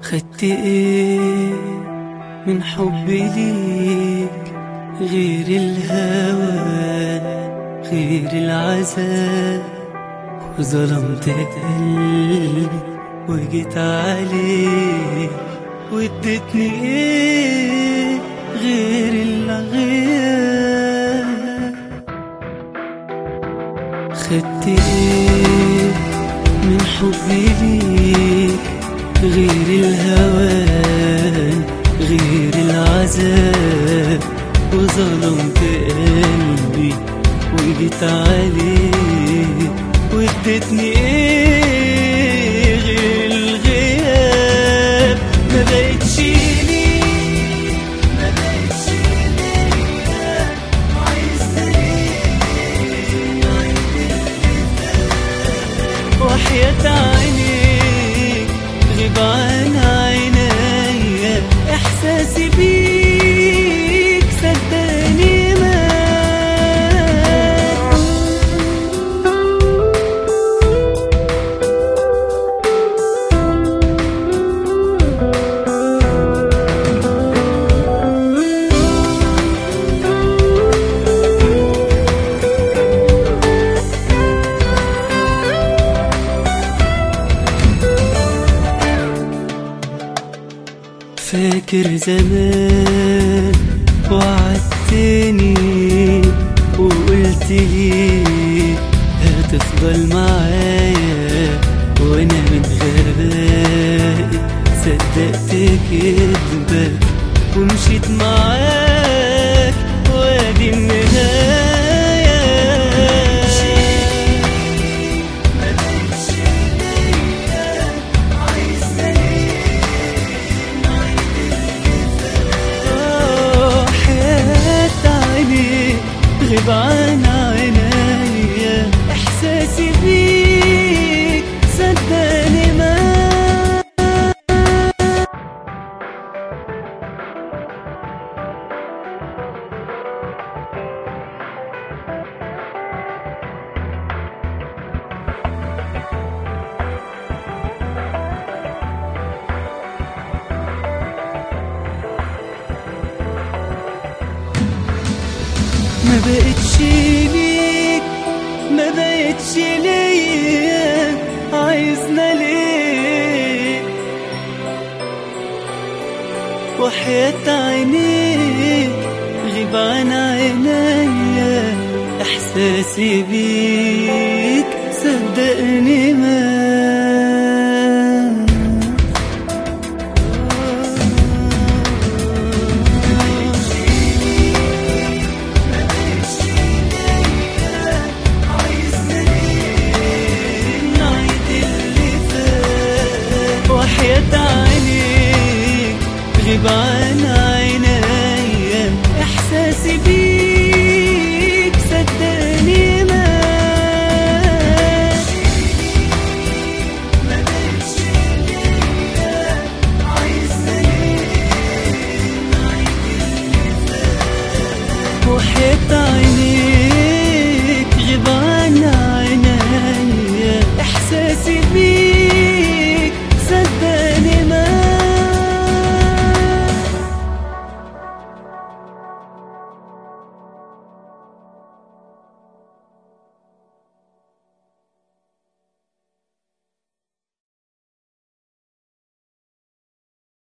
خدت ايه من حبي ليك غير الهوى غير العذاب وظلمت قلبي وجيت عليه واديتني ايه غير الغياب خدت ايه من حبي ليك غير الهوى غير العذاب وظلمت قلبي وجيت عليه واديتني ايه غير الغياب ما بقتش ليك ما بقتش ليا عايز وحياة عينيك غيب عن عينيا احساسي بيك صدقني مات فاكر زمان وعدتني وقلت لي هتفضل معايا وانا من غبائي صدقت كدبك ومشيت معاك وادي النهاية ما بقتش ليا عايز حياة عيني غيب عن عينيا احساسي بيك صدقني ما ما بقتش ليك ما بقتش ليا عايزنا ليه وحياة عينيك غيب عن عينيا احساسي بيك صدقني ما وحياة عينيك غيب عن عينيا احساسي بيك صدقني ما وحياة عينيك غيب عن عينيا احساسي بيك